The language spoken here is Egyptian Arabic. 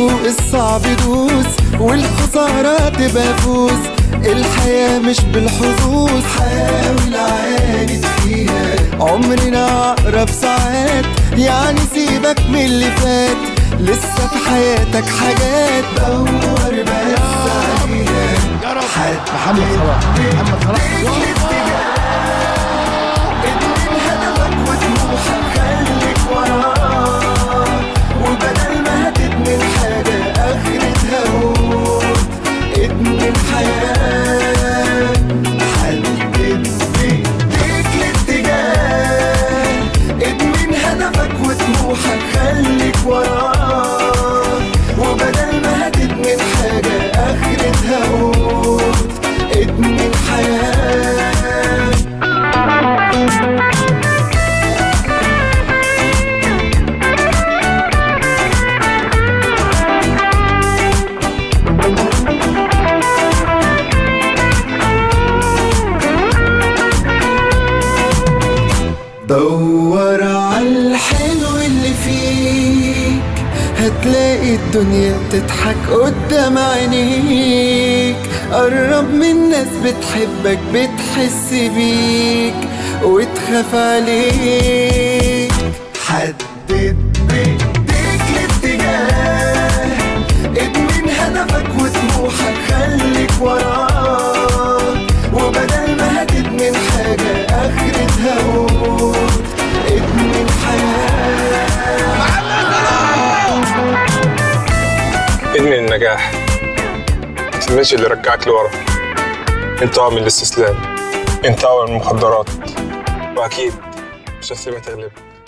فوق الصعب دوس والخسارة تبقى فوز الحياة مش بالحظوظ حاول عاند فيها عمرنا أقرب ساعات يعني سيبك من اللي فات لسه في حياتك حاجات دور بس عليها محمد صلاح محمد صلاح ادمن هدفك وطموحك خليك وراه وبدل ما هتدمن حاجة آخرتها موت ادمن حياة حدد بإيديك الاتجاه ادمن هدفك وطموحك خليك وراه وبدل ما هتدمن حاجة آخرتها موت ادمن حياة دور على الحلو اللي فيك هتلاقي الدنيا بتضحك قدام عينيك قرب من ناس بتحبك بتحس بيك وتخاف عليك حدد بايديك الاتجاه ادمن هدفك وطموحك خليك وراه وبدل ما هتدمن حاجة آخرتها موت ادمن حياة ادمن النجاح ما تستناش اللي يرجعك لورا انت اقوى من الاستسلام انت اقوى من المخدرات واكيد مش هتسيبها تغلبك